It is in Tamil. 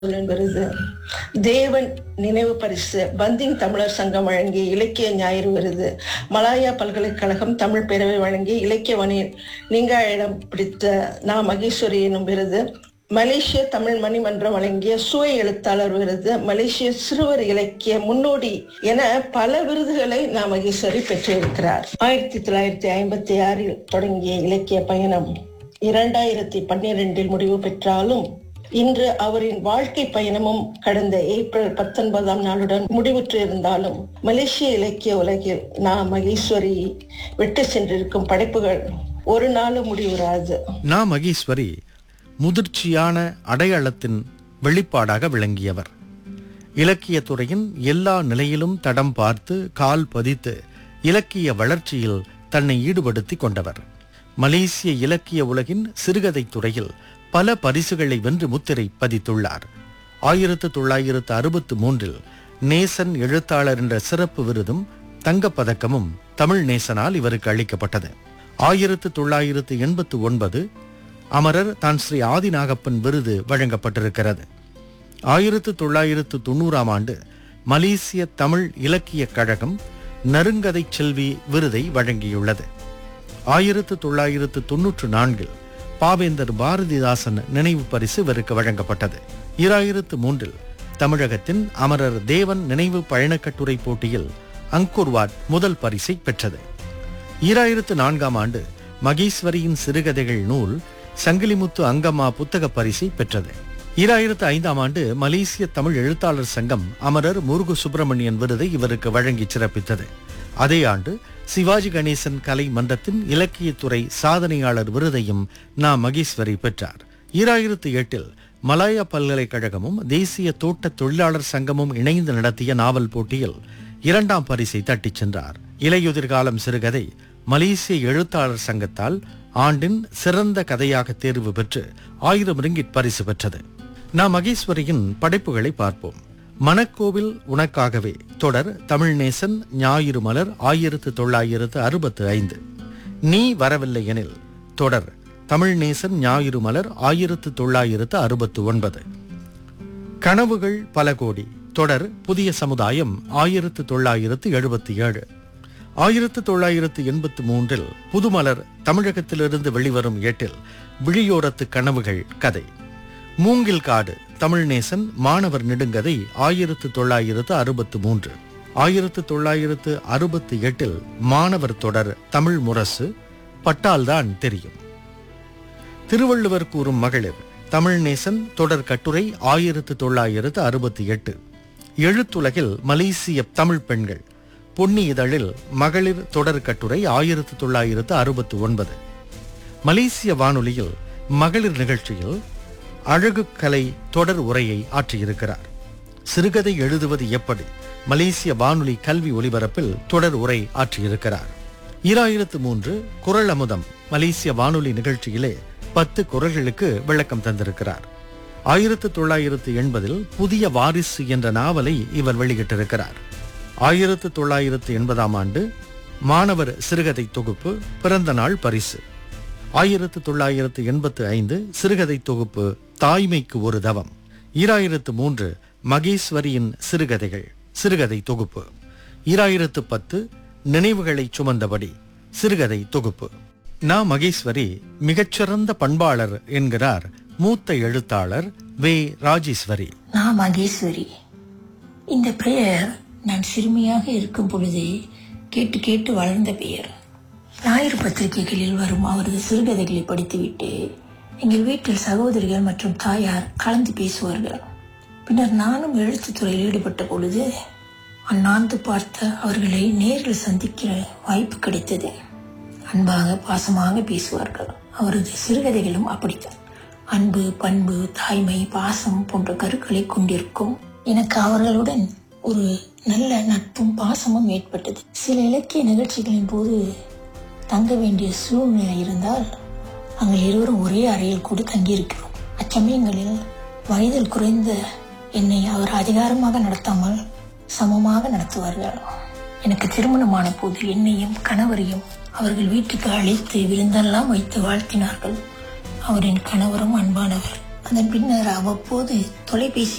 விருது தேவன் நினைவு பரிசு பந்திங் தமிழர் சங்கம் வழங்கிய இலக்கிய ஞாயிறு விருது மலாயா பல்கலைக்கழகம் தமிழ் பேரவை வழங்கிய இலக்கிய வணி நீங்கா இடம் பிடித்த நா மகேஸ்வரி எனும் விருது மலேசிய தமிழ் மணிமன்றம் வழங்கிய சுவை எழுத்தாளர் விருது மலேசிய சிறுவர் இலக்கிய முன்னோடி என பல விருதுகளை நா மகேஸ்வரி பெற்றிருக்கிறார் ஆயிரத்தி தொள்ளாயிரத்தி ஐம்பத்தி ஆறில் தொடங்கிய இலக்கிய பயணம் இரண்டாயிரத்தி பன்னிரெண்டில் முடிவு பெற்றாலும் இன்று அவரின் வாழ்க்கை பயணமும் கடந்த ஏப்ரல் பத்தொன்பதாம் நாளுடன் முடிவுற்று இருந்தாலும் மலேசிய இலக்கிய உலகில் நா மகேஸ்வரி விட்டு சென்றிருக்கும் படைப்புகள் ஒரு நாளும் முடிவுறாது நா மகேஸ்வரி முதிர்ச்சியான அடையாளத்தின் வெளிப்பாடாக விளங்கியவர் இலக்கியத் துறையின் எல்லா நிலையிலும் தடம் பார்த்து கால் பதித்து இலக்கிய வளர்ச்சியில் தன்னை ஈடுபடுத்திக் கொண்டவர் மலேசிய இலக்கிய உலகின் சிறுகதைத் துறையில் பல பரிசுகளை வென்று முத்திரை பதித்துள்ளார் ஆயிரத்து தொள்ளாயிரத்து அறுபத்து மூன்றில் நேசன் எழுத்தாளர் என்ற சிறப்பு விருதும் தங்கப் பதக்கமும் தமிழ் நேசனால் இவருக்கு அளிக்கப்பட்டது ஆயிரத்து தொள்ளாயிரத்து எண்பத்து ஒன்பது அமரர் தான் ஸ்ரீ ஆதிநாகப்பன் விருது வழங்கப்பட்டிருக்கிறது ஆயிரத்து தொள்ளாயிரத்து தொண்ணூறாம் ஆண்டு மலேசிய தமிழ் இலக்கியக் கழகம் நறுங்கதை செல்வி விருதை வழங்கியுள்ளது ஆயிரத்து தொள்ளாயிரத்து தொன்னூற்று நான்கில் பாவேந்தர் பாரதிதாசன் நினைவு பரிசு இவருக்கு வழங்கப்பட்டது இராயிரத்து மூன்றில் தமிழகத்தின் அமரர் தேவன் நினைவு பயணக்கட்டுரை போட்டியில் அங்கூர்வாட் முதல் பரிசை பெற்றது ஈராயிரத்து நான்காம் ஆண்டு மகேஸ்வரியின் சிறுகதைகள் நூல் சங்கிலிமுத்து அங்கம்மா புத்தக பரிசை பெற்றது ஈராயிரத்து ஐந்தாம் ஆண்டு மலேசிய தமிழ் எழுத்தாளர் சங்கம் அமரர் முருகு சுப்பிரமணியன் விருதை இவருக்கு வழங்கி சிறப்பித்தது அதே ஆண்டு சிவாஜி கணேசன் கலை மன்றத்தின் இலக்கியத்துறை சாதனையாளர் விருதையும் நா மகேஸ்வரி பெற்றார் ஈராயிரத்து எட்டில் மலாயா பல்கலைக்கழகமும் தேசிய தோட்ட தொழிலாளர் சங்கமும் இணைந்து நடத்திய நாவல் போட்டியில் இரண்டாம் பரிசை தட்டிச் சென்றார் இலையுதிர்காலம் சிறுகதை மலேசிய எழுத்தாளர் சங்கத்தால் ஆண்டின் சிறந்த கதையாக தேர்வு பெற்று ஆயிரம் ரிங்கிட் பரிசு பெற்றது நான் மகேஸ்வரியின் படைப்புகளை பார்ப்போம் மணக்கோவில் உனக்காகவே தொடர் தமிழ்நேசன் ஞாயிறு மலர் ஆயிரத்து தொள்ளாயிரத்து அறுபத்து ஐந்து நீ வரவில்லை எனில் தொடர் தமிழ்நேசன் ஞாயிறு மலர் ஆயிரத்து தொள்ளாயிரத்து அறுபத்து ஒன்பது கனவுகள் பல கோடி தொடர் புதிய சமுதாயம் ஆயிரத்து தொள்ளாயிரத்து எழுபத்தி ஏழு ஆயிரத்து தொள்ளாயிரத்து எண்பத்து மூன்றில் புதுமலர் தமிழகத்திலிருந்து வெளிவரும் ஏட்டில் விழியோரத்து கனவுகள் கதை மூங்கில் காடு தமிழ்நேசன் மாணவர் நெடுங்கதை ஆயிரத்து தொள்ளாயிரத்து அறுபத்து மூன்று ஆயிரத்து தொள்ளாயிரத்து அறுபத்தி எட்டில் மாணவர் தொடர் தமிழ் முரசு பட்டால்தான் தெரியும் திருவள்ளுவர் கூறும் மகளிர் தமிழ்நேசன் தொடர் கட்டுரை ஆயிரத்து தொள்ளாயிரத்து அறுபத்தி எட்டு எழுத்துலகில் மலேசிய தமிழ் பெண்கள் பொன்னி இதழில் மகளிர் தொடர் கட்டுரை ஆயிரத்து தொள்ளாயிரத்து அறுபத்து ஒன்பது மலேசிய வானொலியில் மகளிர் நிகழ்ச்சியில் அழகு கலை தொடர் உரையை ஆற்றியிருக்கிறார் சிறுகதை எழுதுவது எப்படி மலேசிய வானொலி கல்வி ஒலிபரப்பில் தொடர் உரை ஆற்றியிருக்கிறார் ஈராயிரத்து மூன்று குரல் அமுதம் மலேசிய வானொலி நிகழ்ச்சியிலே பத்து குரல்களுக்கு விளக்கம் தந்திருக்கிறார் ஆயிரத்து தொள்ளாயிரத்து எண்பதில் புதிய வாரிசு என்ற நாவலை இவர் வெளியிட்டிருக்கிறார் ஆயிரத்து தொள்ளாயிரத்து எண்பதாம் ஆண்டு மாணவர் சிறுகதை தொகுப்பு பிறந்த நாள் பரிசு ஆயிரத்து தொள்ளாயிரத்து எண்பத்து ஐந்து சிறுகதை தொகுப்பு தாய்மைக்கு ஒரு தவம் ஈராயிரத்து மூன்று மகேஸ்வரியின் சிறுகதைகள் சிறுகதை தொகுப்பு ஈராயிரத்து பத்து நினைவுகளை சுமந்தபடி சிறுகதை தொகுப்பு நா மகேஸ்வரி மிகச்சிறந்த பண்பாளர் என்கிறார் மூத்த எழுத்தாளர் வே ராஜேஸ்வரி நான் மகேஸ்வரி இந்த பெயர் நான் சிறுமியாக இருக்கும் பொழுதே கேட்டு கேட்டு வளர்ந்த பெயர் ஞாயிறு பத்திரிகைகளில் வரும் அவரது சிறுகதைகளை படித்துவிட்டு எங்கள் வீட்டில் சகோதரிகள் மற்றும் தாயார் கலந்து பேசுவார்கள் பின்னர் நானும் எழுத்துத் துறையில் ஈடுபட்ட பொழுது அந்நாந்து பார்த்த அவர்களை நேரில் சந்திக்கிற வாய்ப்பு கிடைத்தது அன்பாக பாசமாக பேசுவார்கள் அவரது சிறுகதைகளும் அப்படித்தான் அன்பு பண்பு தாய்மை பாசம் போன்ற கருக்களை கொண்டிருக்கும் எனக்கு அவர்களுடன் ஒரு நல்ல நட்பும் பாசமும் ஏற்பட்டது சில இலக்கிய நிகழ்ச்சிகளின் போது தங்க வேண்டிய சூழ்நிலை இருந்தால் நாங்கள் இருவரும் ஒரே அறையில் கூட தங்கியிருக்கிறோம் அச்சமயங்களில் வயதில் குறைந்த என்னை அவர் அதிகாரமாக நடத்தாமல் சமமாக நடத்துவார்கள் எனக்கு திருமணமான போது என்னையும் கணவரையும் அவர்கள் வீட்டுக்கு அழைத்து விருந்தெல்லாம் வைத்து வாழ்த்தினார்கள் அவரின் கணவரும் அன்பானவர் அதன் பின்னர் அவ்வப்போது தொலைபேசி